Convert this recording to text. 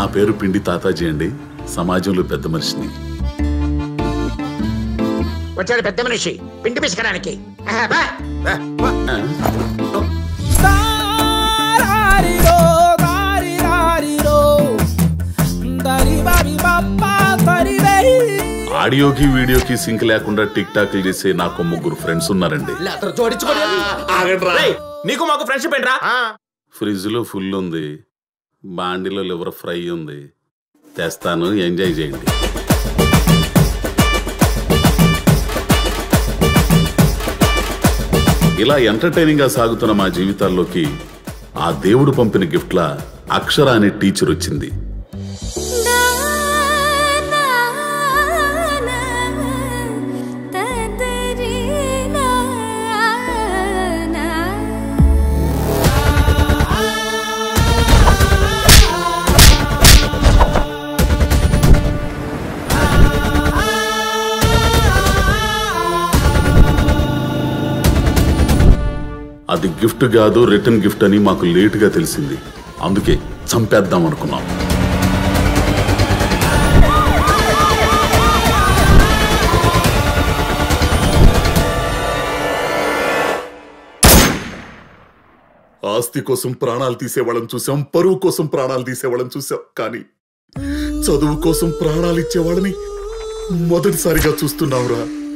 పేరు పిండి తాతాజీ అండి సమాజంలో పెద్ద మనిషిని వచ్చాడు పెద్ద మనిషి పిండి పిసకడానికి ఆహా, బా. ఆ, Dariro, darirariro. Daribari bapa, daribei. ఆడియోకి వీడియోకి సింక్ లేకుండా టిక్ టాక్లు చేసే నాకు ముగ్గురు ఫ్రెండ్స్ ఉన్నారండి లేతరు జోడించుకోండి రేయ్, నీకు మాకు ఫ్రెండ్షిప్ ఏంట్రా ఫ్రిడ్జ్ లో ఫుల్ ఉంది బాండిలో లివర్ ఫ్రై ఉంది తెస్తాను ఎంజాయ్ చేయండి ఇలా ఎంటర్టైనింగ్ గా సాగుతున్న మా జీవితాల్లోకి ఆ దేవుడు పంపిన గిఫ్ట్లా అక్షర అనే టీచర్ వచ్చింది అది గిఫ్ట్ కాదు రిటర్న్ గిఫ్ట్ అని మాకు లేటుగా తెలిసింది అందుకే చంపేద్దాం అనుకున్నాం ఆస్తి కోసం ప్రాణాలు తీసేవాళ్ళని చూసాం పరువు కోసం ప్రాణాలు తీసేవాళ్ళని చూసాం కానీ చదువు కోసం ప్రాణాలు ఇచ్చేవాళ్ళని మొదటిసారిగా చూస్తున్నావురా